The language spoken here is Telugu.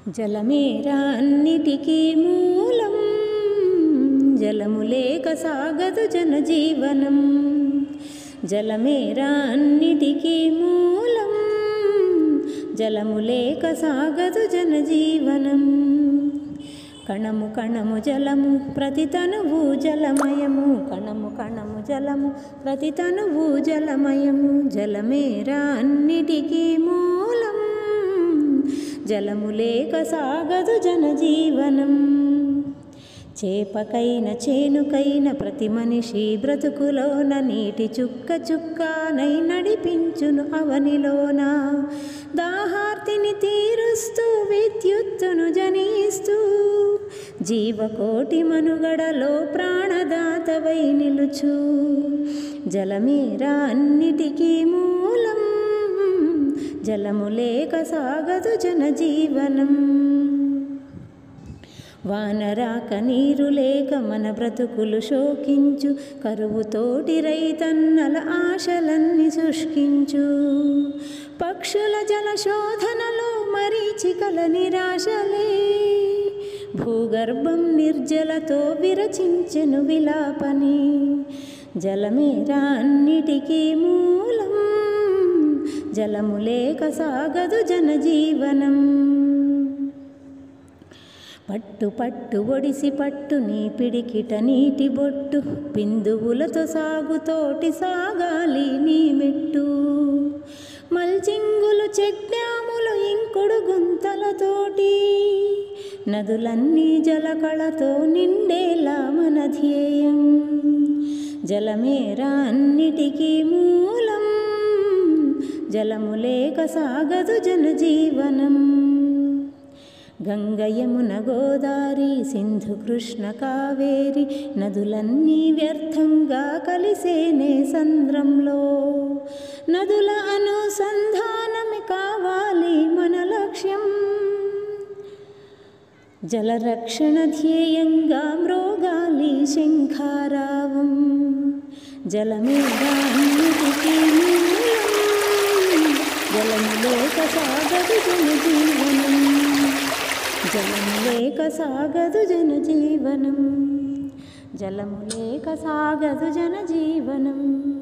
జలమేరా అన్నిటికీ మూలం జలము లేక సాగదు జనజీవనం జలమేరా అన్నిటికీ మూలం జలము లేక సాగదు జనజీవనం కణము కణము జలము ప్రతి తనువు జలమయము కణము కణము జలము ప్రతి తనువు జలమయము జలమేరా అన్నిటికీ మూలం జలము లేక సాగదు జనజీవనం చేపకైన చేనుకైన ప్రతి మనిషి బ్రతుకులోన నీటి చుక్క చుక్కానై నడిపించును అవనిలోన దాహార్తిని తీరుస్తూ విద్యుత్తును జనిస్తూ జీవకోటి మనుగడలో ప్రాణదాతవై నిలుచు జలమీరా అన్నిటికీ మూలం జలము లేక సాగదు జనజీవనం వానరాక నీరు లేక మన బ్రతుకులు శోకించు కరువుతోటి రైతన్నల ఆశలన్నీ శుష్కించు పక్షుల జల శోధనలో మరీచికల నిరాశలే భూగర్భం నిర్జలతో విరచించెను విలాపని జలమేరా అన్నిటికీ మూలం జలము లేక సాగదు జనజీవనం పట్టు పట్టు ఒడిసి పట్టు నీ పిడికిట నీటి బొట్టు బిందువులతో సాగుతోటి సాగాలి నీ మెట్టు మల్చింగులు చెక్డాములు ఇంకుడు గుంతలతోటి నదులన్నీ జలకళతో నిండేలా మన ధ్యేయం జలమేరా అన్నిటికీ మూలం జలము లేక సాగదు జనజీవనం గంగయమున గోదారి సింధు కృష్ణ కావేరి నదులన్నీ వ్యర్థంగా కలిసేనే సంద్రంలో నదుల అనుసంధానమే కావాలి మన లక్ష్యం జలరక్షణ ధ్యేయంగా మ్రోగాలి శంఖారావం జలమేగా అన్నిటికీ మూలం జలము లేక సాగదు జనజీవనం జలము లేక సాగదు జనజీవనం జలము లేక సాగదు జనజీవనం